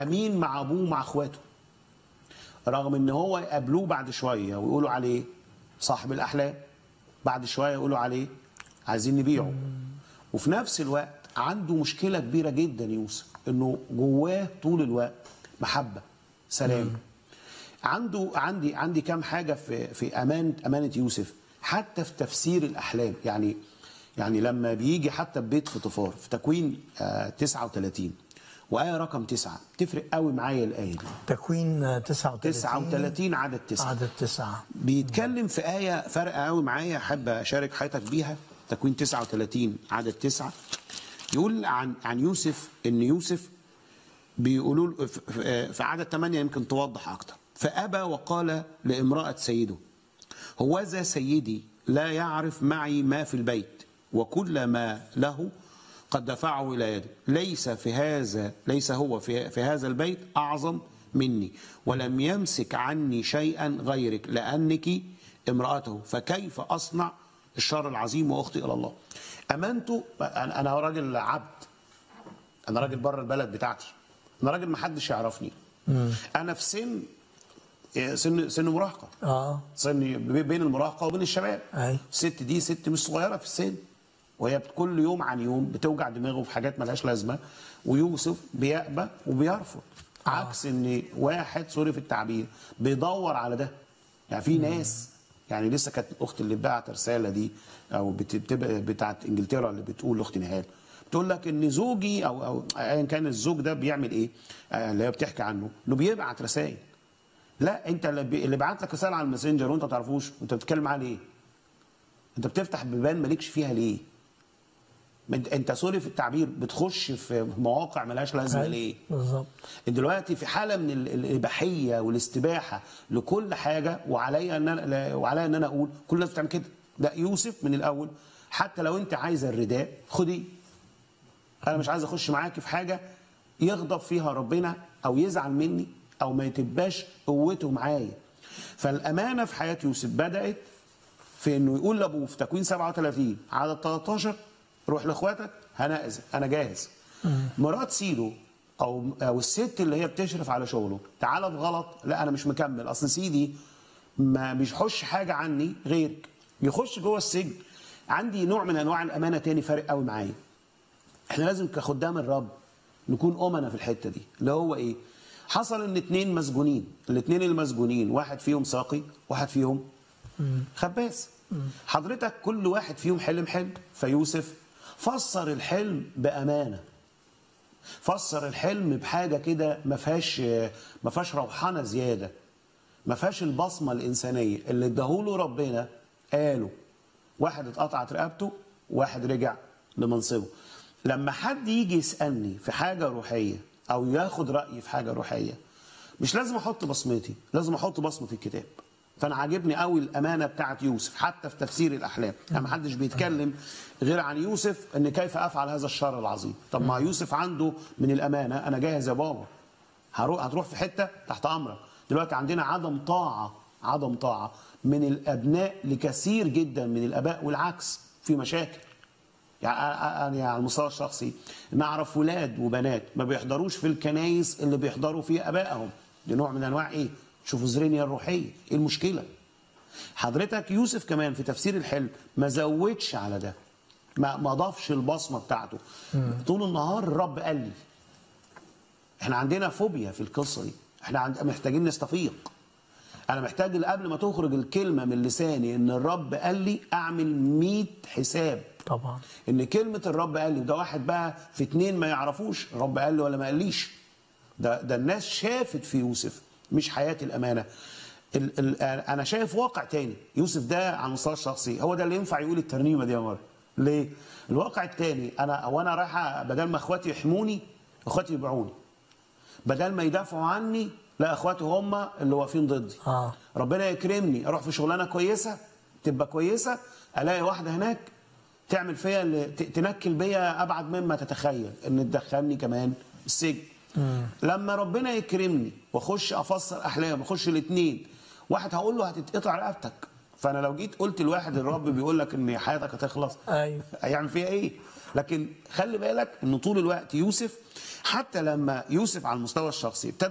امين مع ابوه ومع اخواته رغم ان هو يقابلوه بعد شويه ويقولوا عليه صاحب الاحلام بعد شويه يقولوا عليه عايزين نبيعه وفي نفس الوقت عنده مشكله كبيره جدا يوسف انه جواه طول الوقت محبه سلام عنده عندي عندي كام حاجه في في امانه امانه يوسف حتى في تفسير الاحلام يعني يعني لما بيجي حتى ببيت فطفار في تكوين آه 39 وآية رقم تسعة تفرق قوي معايا الآية دي تكوين 39 39 عدد تسعة عدد تسعة بيتكلم في آية فرق قوي معايا أحب أشارك حياتك بيها تكوين 39 عدد تسعة يقول عن عن يوسف إن يوسف بيقولوا له- في- في في عدد 8 يمكن توضح أكتر فأبى وقال لامرأة سيده هوذا سيدي لا يعرف معي ما في البيت وكل ما له قد دفعه الى يدي ليس في هذا ليس هو في, في هذا البيت اعظم مني ولم يمسك عني شيئا غيرك لانك امراته فكيف اصنع الشر العظيم واخطئ الى الله امانته انا أنا راجل عبد انا راجل بره البلد بتاعتي انا راجل ما حدش يعرفني انا في سن سن سن مراهقه اه سن بين المراهقه وبين الشباب أي. الست دي ست مش صغيره في السن وهي بت- كل يوم عن يوم بتوجع دماغه في حاجات ملهاش لازمه ويوسف بيأبى وبيرفض عكس ان واحد سوري في التعبير بيدور على ده يعني في ناس يعني لسه كانت الاخت اللي بعت رساله دي او بت- بتبقى بتاعت انجلترا اللي بتقول لاختي نهال بتقول لك ان زوجي او او ايا كان الزوج ده بيعمل ايه آه، اللي هي بتحكي عنه انه بيبعت رسائل لا انت اللي بي- اللي بعت لك رساله على الماسنجر وانت ما تعرفوش انت بتتكلم معاه ليه؟ انت بتفتح بيبان مالكش فيها ليه؟ ما انت- انت سوري في التعبير بتخش في مواقع ملهاش لازمه ليه؟ بالظبط دلوقتي في حاله من ال- الاباحيه والاستباحه لكل حاجه وعليا ان انا لا- وعليا ان انا اقول كل الناس بتعمل كده لا يوسف من الاول حتى لو انت عايزه الرداء خديه انا مش عايز اخش معاكي في حاجه يغضب فيها ربنا او يزعل مني او ما تبقاش قوته معايا فالامانه في حياه يوسف بدات في انه يقول لابوه في تكوين 37 عدد 13 روح لاخواتك هنأذن انا جاهز مرات سيده او او الست اللي هي بتشرف على شغله تعالى في غلط لا انا مش مكمل اصل سيدي ما مش حش حاجه عني غيرك يخش جوه السجن عندي نوع من انواع الامانه تاني فارق قوي معايا احنا لازم كخدام الرب نكون امنا في الحته دي اللي هو ايه حصل ان اتنين مسجونين الاتنين المسجونين واحد فيهم ساقي واحد فيهم خباز حضرتك كل واحد فيهم حلم حلم فيوسف فسر الحلم بامانه فسر الحلم بحاجه كده ما فيهاش ما فيهاش روحانه زياده ما فيهاش البصمه الانسانيه اللي اداهوله ربنا قاله واحد اتقطعت رقبته واحد رجع لمنصبه لما حد يجي يسالني في حاجه روحيه او ياخد رايي في حاجه روحيه مش لازم احط بصمتي لازم احط بصمه الكتاب فانا عاجبني قوي الامانه بتاعت يوسف حتى في تفسير الاحلام يعني ما حدش بيتكلم غير عن يوسف ان كيف افعل هذا الشر العظيم طب ما يوسف عنده من الامانه انا جاهز يا بابا هروح هتروح في حته تحت امرك دلوقتي عندنا عدم طاعه عدم طاعه من الابناء لكثير جدا من الاباء والعكس في مشاكل يعني أنا يعني على المستوى الشخصي نعرف ولاد وبنات ما بيحضروش في الكنايس اللي بيحضروا فيها ابائهم دي نوع من انواع ايه شوفوزرينيا الروحيه ايه المشكله حضرتك يوسف كمان في تفسير الحلم ما زودش على ده ما ما ضافش البصمه بتاعته طول النهار الرب قال لي احنا عندنا فوبيا في القصه دي احنا عند... محتاجين نستفيق انا محتاج قبل ما تخرج الكلمه من لساني ان الرب قال لي اعمل 100 حساب طبعا ان كلمه الرب قال لي وده واحد بقى في اتنين ما يعرفوش الرب قال لي ولا ما قاليش ده ده الناس شافت في يوسف مش حياه الامانه ال ال انا شايف واقع تاني يوسف ده على المستوى الشخصي هو ده اللي ينفع يقول الترنيمه دي يا مره ليه الواقع التاني انا وانا رايحه بدل ما اخواتي يحموني اخواتي يبيعوني بدل ما يدافعوا عني لا اخواتي هم اللي واقفين ضدي اه ربنا يكرمني اروح في شغلانه كويسه تبقى كويسه الاقي واحده هناك تعمل فيا اللي- ت- تنكل بيا ابعد مما تتخيل ان تدخلني كمان السجن لما ربنا يكرمني واخش افسر احلام واخش الاثنين واحد هقول له هتتقطع رقبتك فانا لو جيت قلت لواحد الرب بيقول لك ان حياتك هتخلص أيوة. هيعمل فيها ايه لكن خلي بالك ان طول الوقت يوسف حتى لما يوسف على المستوى الشخصي ابتدى